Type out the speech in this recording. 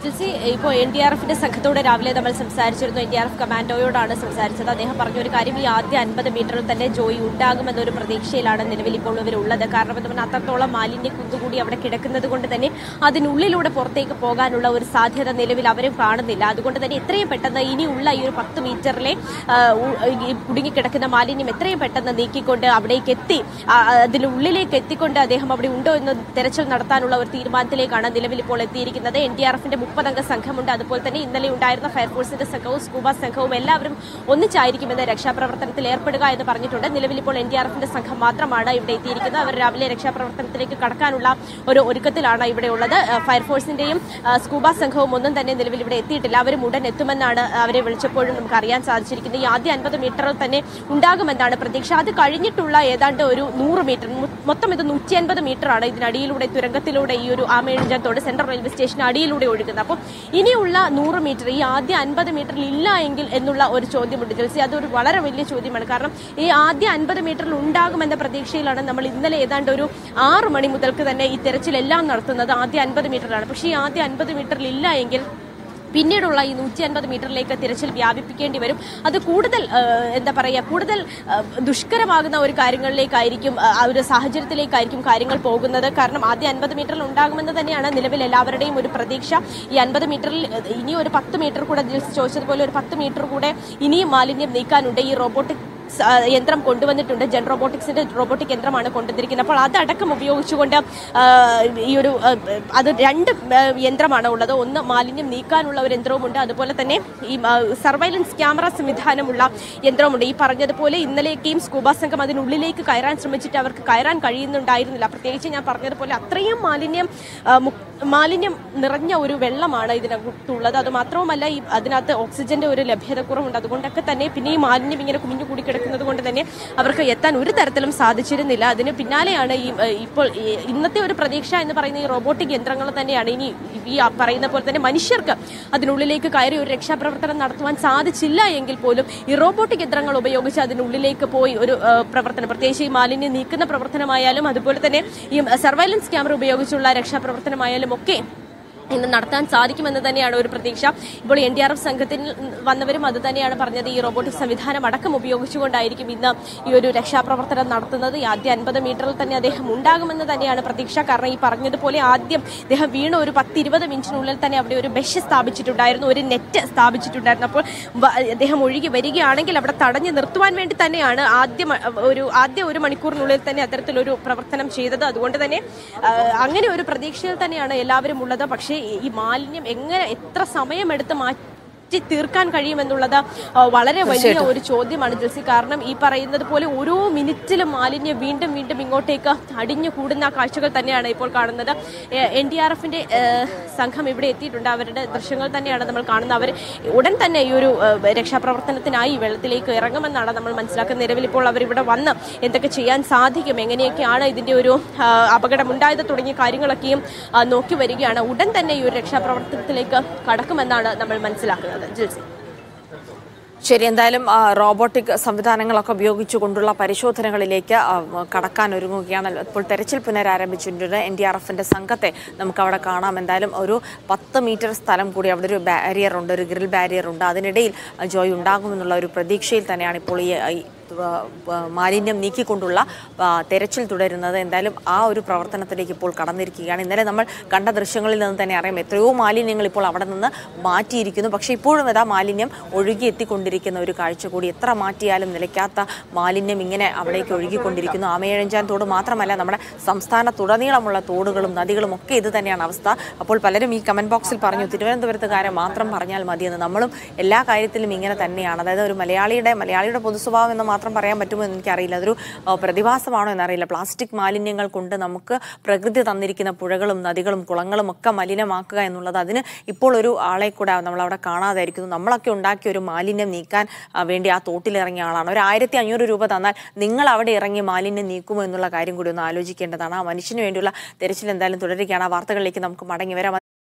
ജിൽസി ഇപ്പോൾ N D R എഫിന്റെ സംഘത്തോട് രാവിലെ നമ്മൾ സംസാരിച്ചിരുന്നു എൻ ഡി ആർ എഫ് കമാൻഡോയോടാണ് സംസാരിച്ചത് അദ്ദേഹം പറഞ്ഞ ഒരു കാര്യം ഈ ആദ്യ അൻപത് മീറ്ററിൽ തന്നെ ജോയി ഉണ്ടാകുമെന്നൊരു പ്രതീക്ഷയിലാണ് നിലവിൽ ഇപ്പോൾ ഇവരുള്ളത് കാരണം എന്ന് പറഞ്ഞാൽ അത്രത്തോളം മാലിന്യ കുന്നുകൂടി അവിടെ കിടക്കുന്നത് കൊണ്ട് തന്നെ അതിനുള്ളിലൂടെ പുറത്തേക്ക് പോകാനുള്ള ഒരു സാധ്യത നിലവിൽ അവരും കാണുന്നില്ല അതുകൊണ്ട് തന്നെ എത്രയും പെട്ടെന്ന് ഇനിയുള്ള ഈ ഒരു പത്ത് മീറ്ററിലെ ആ, ഉ- ഈ കുടുങ്ങിക്കിടക്കുന്ന മാലിന്യം എത്രയും പെട്ടെന്ന് നീക്കിക്കൊണ്ട് അവിടേക്ക് എത്തി ആ, അതിനുള്ളിലേക്ക് എത്തിക്കൊണ്ട് അദ്ദേഹം അവിടെ ഉണ്ടോ എന്ന് തെരച്ചിൽ നടത്താനുള്ള ഒരു തീരുമാനത്തിലേക്കാണ് നിലവിൽ ഇപ്പോൾ എത്തിയിരിക്കുന്നത് എൻ ഡി ആർ എഫിന്റെ മുപ്പതംഗ സംഘമുണ്ട് അതുപോലെ തന്നെ ഇന്നലെ ഉണ്ടായിരുന്ന ഫയർഫോഴ്സിന്റെ സംഘവും സ്കൂബ സംഘവും എല്ലാവരും ഒന്നിച്ചായിരിക്കുമെന്ന് രക്ഷാപ്രവർത്തനത്തിൽ ഏർപ്പെടുക എന്ന് പറഞ്ഞിട്ടുണ്ട് നിലവിൽ ഇപ്പോൾ എൻ ഡി ആർ എഫിന്റെ സംഘം മാത്രമാണ് ഇവിടെ എത്തിയിരിക്കുന്നത് അവർ രാവിലെ രക്ഷാപ്രവർത്തനത്തിലേക്ക് കടക്കാനുള്ള ഒരു ഒരുക്കത്തിലാണ് ഇവിടെ ഉള്ളത് ഏഹ് ഫയർഫോഴ്സിന്റെയും ഏഹ് സ്കൂബ സംഘവും ഒന്നും തന്നെ നിലവിൽ ഇവിടെ എത്തിയിട്ടില്ല അവരും ഉടൻ എത്തുമെന്നാണ് അവരെ വിളിച്ചപ്പോഴും നമുക്ക് അറിയാൻ സാധിച്ചിരിക്കുന്നത് ഈ ആദ്യ അൻപത് മീറ്ററിൽ തന്നെ ഉണ്ടാകുമെന്നാണ് പ്രതീക്ഷ അത് കഴിഞ്ഞിട്ടുള്ള ഏതാണ്ട് ഒരു നൂറ് മീറ്റർ മു- മൊത്തം ഇത് നൂറ്റി അൻപത് മീറ്റർ ആണ് ഇതിനടിയിലൂടെ തുരങ്കത്തിലൂടെ ഈ ഒരു ആമേഴഞ്ചത്തോട് സെൻട്രൽ റെയിൽവേ സ്റ്റേഷൻ അടിയിലൂടെ ഒഴുകുന്നത് അപ്പോൾ ഇനിയുള്ള നൂറ് മീറ്റർ ഈ ആദ്യ അൻപത് മീറ്ററിൽ ഇല്ല എങ്കിൽ എന്നുള്ള ഒരു ചോദ്യമുണ്ട് ജൽസി അതൊരു വളരെ വലിയ ചോദ്യമാണ് കാരണം ഈ ആദ്യ അൻപത് മീറ്ററിൽ ഉണ്ടാകുമെന്ന പ്രതീക്ഷയിലാണ് നമ്മൾ ഇന്നലെ ഏതാണ്ട് ഒരു ആറ് മണി മുതൽക്ക് തന്നെ ഈ തെരച്ചിലെല്ലാം നടത്തുന്നത് ആദ്യ അൻപത് മീറ്ററിലാണ് പക്ഷേ ഈ ആദ്യ അൻപത് മീറ്ററിൽ ഇല്ല എങ്കിൽ പിന്നീടുള്ള ഈ നൂറ്റി അൻപത് മീറ്ററിലേക്ക് തിരച്ചിൽ വ്യാപിപ്പിക്കേണ്ടി വരും അത് കൂടുതൽ ആ, എന്താ പറയുക കൂടുതൽ ആ, ദുഷ്കരമാകുന്ന ഒരു കാര്യങ്ങളിലേക്കായിരിക്കും ആ, ആ ഒരു സാഹചര്യത്തിലേക്കായിരിക്കും കാര്യങ്ങൾ പോകുന്നത് കാരണം ആദ്യ അൻപത് മീറ്ററിൽ ഉണ്ടാകുമെന്ന് തന്നെയാണ് നിലവിൽ എല്ലാവരുടെയും ഒരു പ്രതീക്ഷ ഈ അൻപത് മീറ്ററിൽ ഇനി ഒരു പത്ത് മീറ്റർ കൂടെ ജിൽസ് ചോദിച്ചതുപോലെ ഒരു പത്ത് മീറ്റർ കൂടെ ഇനിയും മാലിന്യം നീക്കാനുണ്ട് ഈ റോബോട്ടിക് സ- യന്ത്രം കൊണ്ടുവന്നിട്ടുണ്ട് ജെൻ റോബോട്ടിക്സിന്റെ റോബോട്ടിക് യന്ത്രമാണ് കൊണ്ടുവന്നിരിക്കുന്നത് അപ്പോൾ അതടക്കം ഉപയോഗിച്ചുകൊണ്ട് ആ, ഈ ഒരു ആ, അത് രണ്ട് ആ, യന്ത്രമാണ് ഉള്ളത് ഒന്ന് മാലിന്യം നീക്കാനുള്ള ഒരു യന്ത്രവുമുണ്ട് അതുപോലെ തന്നെ ഈ സർവൈലൻസ് ക്യാമറ സംവിധാനമുള്ള യന്ത്രമുണ്ട് ഈ പറഞ്ഞതുപോലെ ഇന്നലെയൊക്കെയും സ്കൂബ സംഘം അതിനുള്ളിലേക്ക് കയറാൻ ശ്രമിച്ചിട്ട് അവർക്ക് കയറാൻ കഴിയുന്നുണ്ടായിരുന്നില്ല പ്രത്യേകിച്ച് ഞാൻ പറഞ്ഞതുപോലെ അത്രയും മാലിന്യം ആ, മു- മാലിന്യം നിറഞ്ഞ ഒരു വെള്ളമാണ് ഇതിനകത്തുള്ളത് അത് മാത്രവുമല്ല ഈ അതിനകത്ത് ഓക്സിജന്റെ ഒരു ലഭ്യതക്കുറവുണ്ട് അതുകൊണ്ടൊക്കെ തന്നെ പിന്നെ ഈ മാലിന്യം ഇങ്ങനെ കുമിഞ്ഞു കൂടി കിടക്കുന്നത് കൊണ്ട് തന്നെ അവർക്ക് എത്താൻ ഒരു തരത്തിലും സാധിച്ചിരുന്നില്ല അതിന് പിന്നാലെയാണ് ഈ ഏഹ്, ഇപ്പോൾ ഈ ഇന്നത്തെ ഒരു പ്രതീക്ഷ എന്ന് പറയുന്ന ഈ റോബോട്ടിക് യന്ത്രങ്ങൾ തന്നെയാണ് ഇനി ഈ ആ പറയുന്ന പോലെ തന്നെ മനുഷ്യർക്ക് അതിനുള്ളിലേക്ക് കയറി ഒരു രക്ഷാപ്രവർത്തനം നടത്തുവാൻ സാധിച്ചില്ല എങ്കിൽ പോലും ഈ റോബോട്ടിക് യന്ത്രങ്ങൾ ഉപയോഗിച്ച് അതിനുള്ളിലേക്ക് പോയി ഒരു ഏഹ്, പ്രവർത്തനം പ്രത്യേകിച്ച് ഈ മാലിന്യം നീക്കുന്ന പ്രവർത്തനമായാലും അതുപോലെ തന്നെ ഈ സർവൈലൻസ് ക്യാമറ ഉപയോഗിച്ചുള്ള രക്ഷാപ്രവർത്തനമായാലും ഒക്കെ ഇന്ന് നടത്താൻ സാധിക്കുമെന്ന് തന്നെയാണ് ഒരു പ്രതീക്ഷ ഇപ്പോൾ എൻ ഡി ആർ എഫ് സംഘത്തിൽ വന്നവരും അത് തന്നെയാണ് പറഞ്ഞത് ഈ റോബോട്ടിക് സംവിധാനം അടക്കം ഉപയോഗിച്ചുകൊണ്ടായിരിക്കും ഇന്ന് ഈ ഒരു രക്ഷാപ്രവർത്തനം നടത്തുന്നത് ഈ ആദ്യ അൻപത് മീറ്ററിൽ തന്നെ അദ്ദേഹം ഉണ്ടാകുമെന്ന് തന്നെയാണ് പ്രതീക്ഷ കാരണം ഈ പറഞ്ഞതുപോലെ ആദ്യം അദ്ദേഹം വീണ ഒരു പത്തിരുപത് മിനിറ്റിനുള്ളിൽ തന്നെ അവിടെ ഒരു ബെഷ് സ്ഥാപിച്ചിട്ടുണ്ടായിരുന്നു ഒരു നെറ്റ് സ്ഥാപിച്ചിട്ടുണ്ടായിരുന്നു അപ്പോൾ വ- അദ്ദേഹം ഒഴുകി വരികയാണെങ്കിൽ അവിടെ തടഞ്ഞു നിർത്തുവാൻ വേണ്ടി തന്നെയാണ് ആദ്യം ഒരു ആദ്യ ഒരു മണിക്കൂറിനുള്ളിൽ തന്നെ അത്തരത്തിലൊരു പ്രവർത്തനം ചെയ്തത് അതുകൊണ്ട് തന്നെ ആ, അങ്ങനെ ഒരു പ്രതീക്ഷയിൽ തന്നെയാണ് എല്ലാവരും ഉള്ളത് പക്ഷേ ഈ- ഈ മാലിന്യം എങ്ങനെ എത്ര സമയമെടുത്ത് മാറ്റി തീർക്കാൻ കഴിയുമെന്നുള്ളത് ആ, വളരെ വലിയ ഒരു ചോദ്യമാണ് ജൽസി കാരണം ഈ പറയുന്നത് പോലെ ഓരോ മിനിറ്റിലും മാലിന്യം വീണ്ടും വീണ്ടും ഇങ്ങോട്ടേക്ക് അടിഞ്ഞു കൂടുന്ന കാഴ്ചകൾ തന്നെയാണ് ഇപ്പോൾ കാണുന്നത് എൻ ഡി ആർ എഫിന്റെ സംഘം ഇവിടെ എത്തിയിട്ടുണ്ട് അവരുടെ ദൃശ്യങ്ങൾ തന്നെയാണ് നമ്മൾ കാണുന്നത് അവർ ഉടൻ തന്നെ ഈ ഒരു ഏ, രക്ഷാപ്രവർത്തനത്തിനായി വെള്ളത്തിലേക്ക് ഇറങ്ങുമെന്നാണ് നമ്മൾ മനസ്സിലാക്കുന്നത് നിലവിൽ ഇപ്പോൾ അവർ ഇവിടെ വന്ന് എന്തൊക്കെ ചെയ്യാൻ സാധിക്കും എങ്ങനെയൊക്കെയാണ് ഇതിന്റെ ഒരു ആ, അപകടമുണ്ടായത് തുടങ്ങിയ കാര്യങ്ങളൊക്കെയും ആ, നോക്കി വരികയാണ് ഉടൻ തന്നെ ഈ ഒരു രക്ഷാപ്രവർത്തനത്തിലേക്ക് കടക്കുമെന്നാണ് നമ്മൾ മനസ്സിലാക്കുന്നത് ജിൽസി ശരി എന്തായാലും ആ, റോബോട്ടിക് സംവിധാനങ്ങളൊക്കെ ഉപയോഗിച്ചുകൊണ്ടുള്ള പരിശോധനകളിലേക്ക് ആ, കടക്കാൻ ഒരുങ്ങുകയാണ് ഇപ്പോൾ തെരച്ചിൽ പുനരാരംഭിച്ചിട്ടുണ്ട് എൻ ഡി ആർ എഫിന്റെ സംഘത്തെ നമുക്ക് അവിടെ കാണാം എന്തായാലും ഒരു പത്ത് മീറ്റർ സ്ഥലം കൂടി അവിടെ ഒരു ബാരിയർ ഉണ്ട് ഒരു ഗ്രിൽ ബാരിയർ ഉണ്ട് അതിനിടയിൽ ആ, ജോയ് ഉണ്ടാകുമെന്നുള്ള ഒരു പ്രതീക്ഷയിൽ തന്നെയാണ് ഇപ്പോൾ ഈ ഈ ആ, ആ, മാലിന്യം നീക്കിക്കൊണ്ടുള്ള ആ, തെരച്ചിൽ തുടരുന്നത് എന്തായാലും ആ ഒരു പ്രവർത്തനത്തിലേക്ക് ഇപ്പോൾ കടന്നിരിക്കുകയാണ് ഇന്നലെ നമ്മൾ കണ്ട ദൃശ്യങ്ങളിൽ നിന്ന് തന്നെ അറിയാം എത്രയോ മാലിന്യങ്ങൾ ഇപ്പോൾ അവിടെ നിന്ന് മാറ്റിയിരിക്കുന്നു പക്ഷേ ഇപ്പോഴും ഇതാ മാലിന്യം ഒഴുകി എത്തിക്കൊണ്ടിരിക്കുന്ന ഒരു കാഴ്ച കൂടി എത്ര മാറ്റിയാലും നിലയ്ക്കാത്ത മാലിന്യം ഇങ്ങനെ അവിടേക്ക് ഒഴുകിക്കൊണ്ടിരിക്കുന്നു ആമയഴഞ്ചാൻ തോട് മാത്രമല്ല നമ്മുടെ സംസ്ഥാനത്തുടനീളമുള്ള തോടുകളും നദികളും ഒക്കെ ഇത് തന്നെയാണ് അവസ്ഥ അപ്പോൾ പലരും ഈ കമന്റ് ബോക്സിൽ പറഞ്ഞു തിരുവനന്തപുരത്തുകാരെ മാത്രം പറഞ്ഞാൽ മതിയെന്ന് നമ്മളും എല്ലാ കാര്യത്തിലും ഇങ്ങനെ തന്നെയാണ് അതായത് ഒരു മലയാളിയുടെ മലയാളിയുടെ പൊതുസ്വഭാവം എന്ന് മാത്രം പറയാൻ പറ്റുമോ എന്ന് എനിക്കറിയില്ല അതൊരു ആ, പ്രതിഭാസമാണോ എന്നറിയില്ല പ്ലാസ്റ്റിക് മാലിന്യങ്ങൾ കൊണ്ട് നമുക്ക് പ്രകൃതി തന്നിരിക്കുന്ന പുഴകളും നദികളും കുളങ്ങളും ഒക്കെ മലിനമാക്കുക എന്നുള്ളത് അതിന് ഇപ്പോൾ ഒരു ആളെ കൂടെ നമ്മളവിടെ കാണാതായിരിക്കുന്നു നമ്മളൊക്കെ ഉണ്ടാക്കിയ ഒരു മാലിന്യം നീക്കാൻ ആ, വേണ്ടി ആ തോട്ടിലിറങ്ങിയ ആളാണ് ഒരു ആയിരത്തി അഞ്ഞൂറ് രൂപ തന്നാൽ നിങ്ങൾ അവിടെ ഇറങ്ങി മാലിന്യം നീക്കുമോ എന്നുള്ള കാര്യം കൂടി ഒന്ന് ആലോചിക്കേണ്ടതാണ് ആ മനുഷ്യന് വേണ്ടിയുള്ള തെരച്ചിൽ എന്തായാലും തുടരുകയാണ് ആ വാർത്തകളിലേക്ക് നമുക്ക് മടങ്ങി വരാം